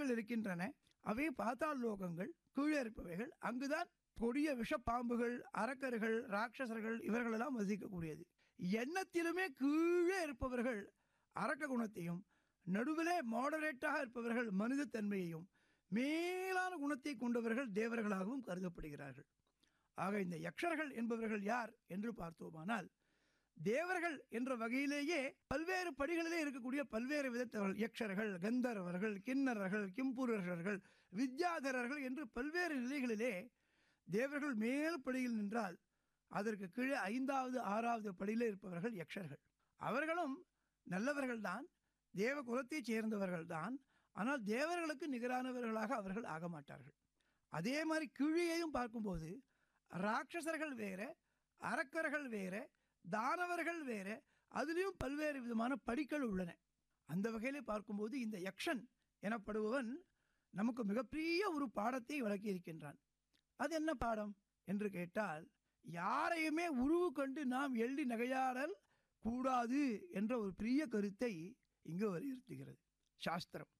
லோகங்கள் இருக்கின்றன அவை பாத்தாள் லோகங்கள் கீழே இருப்பவைகள் அங்குதான் கொடிய விஷப்பாம்புகள் அரக்கர்கள் ராட்சசர்கள் இவர்களெல்லாம் வசிக்கக்கூடியது எண்ணத்திலுமே கீழே இருப்பவர்கள் அரக்க குணத்தையும் நடுவிலே மாடரேட்டாக இருப்பவர்கள் மனிதத்தன்மையையும் மேலான குணத்தை கொண்டவர்கள் தேவர்களாகவும் கருதப்படுகிறார்கள் ஆக இந்த யக்ஷர்கள் என்பவர்கள் யார் என்று பார்த்தோமானால் தேவர்கள் என்ற வகையிலேயே பல்வேறு படிகளிலே இருக்கக்கூடிய பல்வேறு விதத்தவர்கள் யக்ஷர்கள் கந்தர்வர்கள் கிண்ணறர்கள் கிம்புரர்கள் வித்யாதரர்கள் என்று பல்வேறு நிலைகளிலே தேவர்கள் மேல் படியில் நின்றால் அதற்கு கீழே ஐந்தாவது ஆறாவது படியிலே இருப்பவர்கள் யக்ஷர்கள் அவர்களும் நல்லவர்கள்தான் தேவ குலத்தைச் சேர்ந்தவர்கள்தான் ஆனால் தேவர்களுக்கு நிகரானவர்களாக அவர்கள் ஆக மாட்டார்கள் அதே மாதிரி கீழேயும் பார்க்கும்போது ராட்சசர்கள் வேற அரக்கர்கள் வேற தானவர்கள் வேற அதுலேயும் பல்வேறு விதமான படிகள் உள்ளன அந்த வகையிலே பார்க்கும்போது இந்த யக்ஷன் எனப்படுபவன் நமக்கு மிகப்பெரிய ஒரு பாடத்தை விளக்கி இருக்கின்றான் அது என்ன பாடம் என்று கேட்டால் யாரையுமே உருவு கண்டு நாம் எள்ளி நகையாடல் கூடாது என்ற ஒரு பெரிய கருத்தை இங்கு வலியுறுத்துகிறது சாஸ்திரம்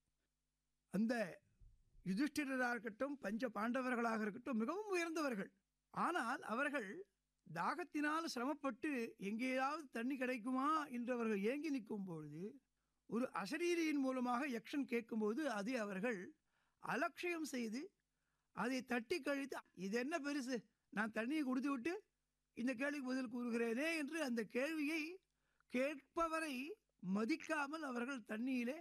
அந்த யுதிஷ்டிரராக இருக்கட்டும் பஞ்ச பாண்டவர்களாக இருக்கட்டும் மிகவும் உயர்ந்தவர்கள் ஆனால் அவர்கள் தாகத்தினால் சிரமப்பட்டு எங்கேயாவது தண்ணி கிடைக்குமா என்று அவர்கள் ஏங்கி நிற்கும் பொழுது ஒரு அசரீரியின் மூலமாக யக்ஷன் கேட்கும்போது அதை அவர்கள் அலட்சியம் செய்து அதை தட்டி கழித்து இது என்ன பெருசு நான் தண்ணியை கொடுத்து விட்டு இந்த கேள்விக்கு பதில் கூறுகிறேனே என்று அந்த கேள்வியை கேட்பவரை மதிக்காமல் அவர்கள் தண்ணியிலே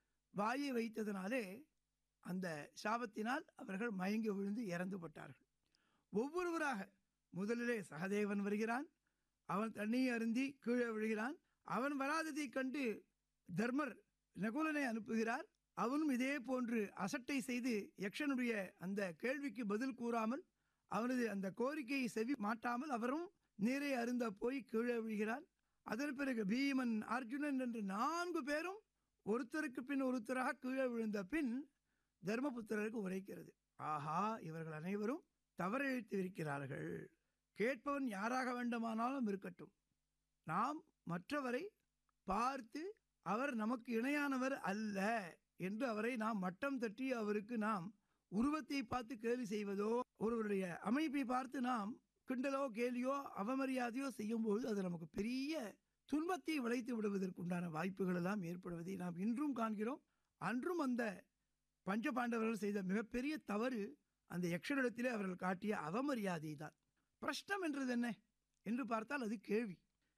வாயை வைத்ததினாலே அந்த சாபத்தினால் அவர்கள் மயங்கி விழுந்து இறந்து பட்டார்கள் ஒவ்வொருவராக முதலிலே சகதேவன் வருகிறான் அவன் தண்ணியை அருந்தி கீழே விழுகிறான் அவன் வராததைக் கண்டு தர்மர் நகுலனை அனுப்புகிறார் அவனும் இதே போன்று அசட்டை செய்து யக்ஷனுடைய அந்த கேள்விக்கு பதில் கூறாமல் அவனது அந்த கோரிக்கையை செவி மாட்டாமல் அவரும் நீரை அருந்த போய் கீழே விழுகிறான் அதன் பிறகு பீமன் அர்ஜுனன் என்று நான்கு பேரும் ஒருத்தருக்கு பின் ஒருத்தராக கீழே விழுந்த பின் தர்மபுத்திரருக்கு உரைக்கிறது ஆஹா இவர்கள் அனைவரும் தவறிழைத்து இருக்கிறார்கள் கேட்பவன் யாராக வேண்டுமானாலும் இருக்கட்டும் நாம் மற்றவரை பார்த்து அவர் நமக்கு இணையானவர் அல்ல என்று அவரை நாம் மட்டம் தட்டி அவருக்கு நாம் உருவத்தை பார்த்து கேலி செய்வதோ ஒருவருடைய அமைப்பை பார்த்து நாம் கிண்டலோ கேலியோ அவமரியாதையோ செய்யும்போது அது நமக்கு பெரிய துன்பத்தை விளைத்து விடுவதற்குண்டான வாய்ப்புகள் எல்லாம் ஏற்படுவதை நாம் இன்றும் காண்கிறோம் அன்றும் அந்த பஞ்ச பாண்டவர்கள் செய்த மிகப்பெரிய தவறு அந்த யக்ஷனிடத்திலே அவர்கள் காட்டிய அவமரியாதை தான் பிரஷ்னம் என்றது என்ன என்று பார்த்தால் அது கேள்வி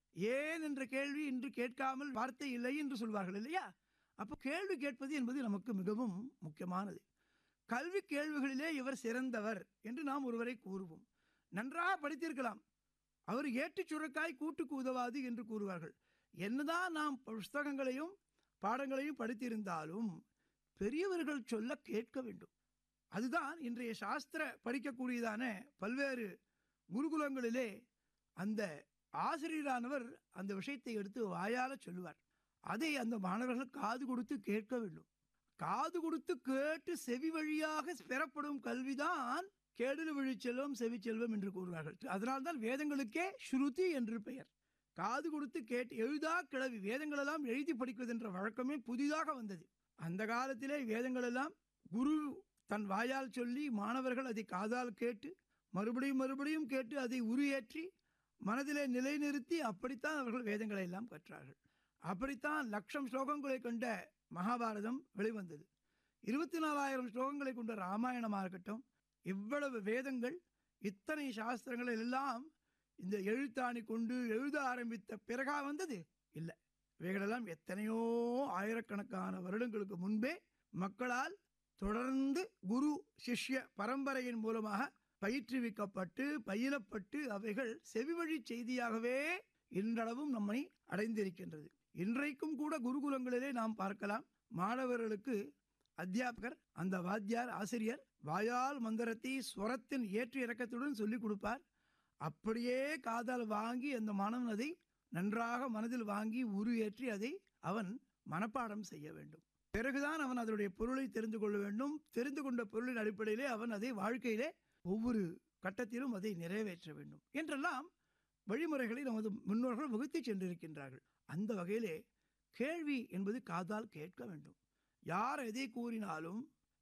ஏன் என்ற கேள்வி இன்று கேட்காமல் வார்த்தை இல்லை என்று சொல்வார்கள் இல்லையா அப்போ கேள்வி கேட்பது என்பது நமக்கு மிகவும் முக்கியமானது கல்வி கேள்விகளிலே இவர் சிறந்தவர் என்று நாம் ஒருவரை கூறுவோம் நன்றாக படித்திருக்கலாம் அவர் ஏட்டுச் சுரக்காய் கூட்டுக்கு உதவாது என்று கூறுவார்கள் என்னதான் நாம் புஸ்தகங்களையும் பாடங்களையும் படித்திருந்தாலும் பெரியவர்கள் சொல்ல கேட்க வேண்டும் அதுதான் இன்றைய சாஸ்திர படிக்கக்கூடியதான பல்வேறு குருகுலங்களிலே அந்த ஆசிரியரானவர் அந்த விஷயத்தை எடுத்து வாயால சொல்லுவார் அதை அந்த மாணவர்கள் காது கொடுத்து கேட்க வேண்டும் காது கொடுத்து கேட்டு செவி வழியாக பெறப்படும் கல்விதான் கேடில் விழிச்செல்வம் செவிச்செல்வம் என்று கூறுவார்கள் அதனால்தான் வேதங்களுக்கே ஸ்ருதி என்று பெயர் காது கொடுத்து கேட்டு எழுதா கிளவி வேதங்களெல்லாம் எழுதி படிப்பதென்ற வழக்கமே புதிதாக வந்தது அந்த காலத்திலே வேதங்களெல்லாம் குரு தன் வாயால் சொல்லி மாணவர்கள் அதை காதால் கேட்டு மறுபடியும் மறுபடியும் கேட்டு அதை உருயேற்றி மனதிலே நிலைநிறுத்தி அப்படித்தான் அவர்கள் வேதங்களை எல்லாம் கற்றார்கள் அப்படித்தான் லட்சம் ஸ்லோகங்களை கொண்ட மகாபாரதம் வெளிவந்தது இருபத்தி நாலாயிரம் ஸ்லோகங்களை கொண்ட ராமாயணமாக இருக்கட்டும் இவ்வளவு வேதங்கள் இத்தனை சாஸ்திரங்கள் எல்லாம் இந்த எழுத்தாணி கொண்டு எழுத ஆரம்பித்த பிறகா வந்தது இல்லை இவைகளெல்லாம் எத்தனையோ ஆயிரக்கணக்கான வருடங்களுக்கு முன்பே மக்களால் தொடர்ந்து குரு சிஷ்ய பரம்பரையின் மூலமாக பயிற்றுவிக்கப்பட்டு பயிலப்பட்டு அவைகள் செவிவழி செய்தியாகவே இன்றளவும் நம்மை அடைந்திருக்கின்றது இன்றைக்கும் கூட குருகுலங்களிலே நாம் பார்க்கலாம் மாணவர்களுக்கு அத்தியாபகர் அந்த வாத்தியார் ஆசிரியர் வாயால் மந்திரத்தை ஸ்வரத்தின் ஏற்று இறக்கத்துடன் சொல்லிக் கொடுப்பார் அப்படியே காதால் வாங்கி அந்த மாணவன் அதை நன்றாக மனதில் வாங்கி உரு ஏற்றி அதை அவன் மனப்பாடம் செய்ய வேண்டும் பிறகுதான் அவன் அதனுடைய பொருளை தெரிந்து கொள்ள வேண்டும் தெரிந்து கொண்ட பொருளின் அடிப்படையிலே அவன் அதை வாழ்க்கையிலே ஒவ்வொரு கட்டத்திலும் அதை நிறைவேற்ற வேண்டும் என்றெல்லாம் வழிமுறைகளை நமது முன்னோர்கள் வகுத்து சென்றிருக்கின்றார்கள் அந்த வகையிலே கேள்வி என்பது காதால் கேட்க வேண்டும் யார் எதை கூறினாலும்